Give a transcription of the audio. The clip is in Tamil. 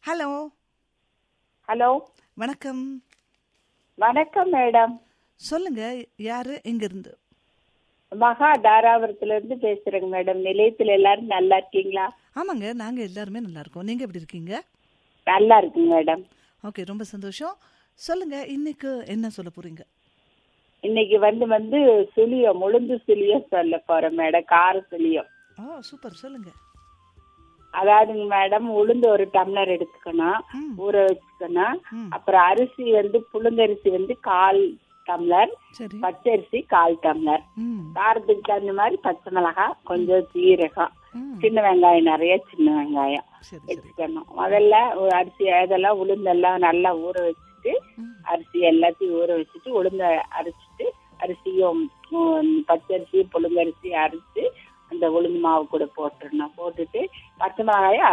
ஹலோ ஹலோ வணக்கம் வணக்கம் மேடம் சொல்லுங்க யாரு எங்க இருந்து மகா தாராபுரத்துல இருந்து பேசுறேங்க மேடம் நிலையத்துல எல்லாரும் நல்லா இருக்கீங்களா ஆமாங்க நாங்க எல்லாருமே நல்லா இருக்கோம் நீங்க எப்படி இருக்கீங்க நல்லா இருக்குங்க மேடம் ஓகே ரொம்ப சந்தோஷம் சொல்லுங்க இன்னைக்கு என்ன சொல்ல போறீங்க இன்னைக்கு வந்து வந்து சுழியம் உளுந்து சுழியம் சொல்ல போறேன் மேடம் கார சுழியம் ஓ சூப்பர் சொல்லுங்க அதாவதுங்க மேடம் உளுந்து ஒரு டம்ளர் எடுத்துக்கணும் ம் ஊற வச்சுக்கணும் ம் அப்புறம் அரிசி வந்து புழுங்கரிசி வந்து கால் டம்ளர் சரி பச்சரிசி கால் டம்ளர் ம் காரத்துக்கு தகுந்த மாதிரி பச்சை மிளகாய் கொஞ்சம் சீரகம் ம் சின்ன வெங்காயம் நிறைய சின்ன வெங்காயம் சரி சரி எடுத்துக்கணும் முதல்ல ஒரு அரிசி இதெல்லாம் உளுந்தெல்லாம் நல்லா ஊற வச்சுட்டு ம் அரிசி எல்லாத்தையும் ஊற வச்சுட்டு உளுந்த அரைச்சிட்டு அரிசியும் உம், பச்சரிசி புழுங்கரிசி அரைச்சு அந்த உளுந்து மாவு கூட போட்டுடணும் போட்டுட்டு பச்சை மிளகாயை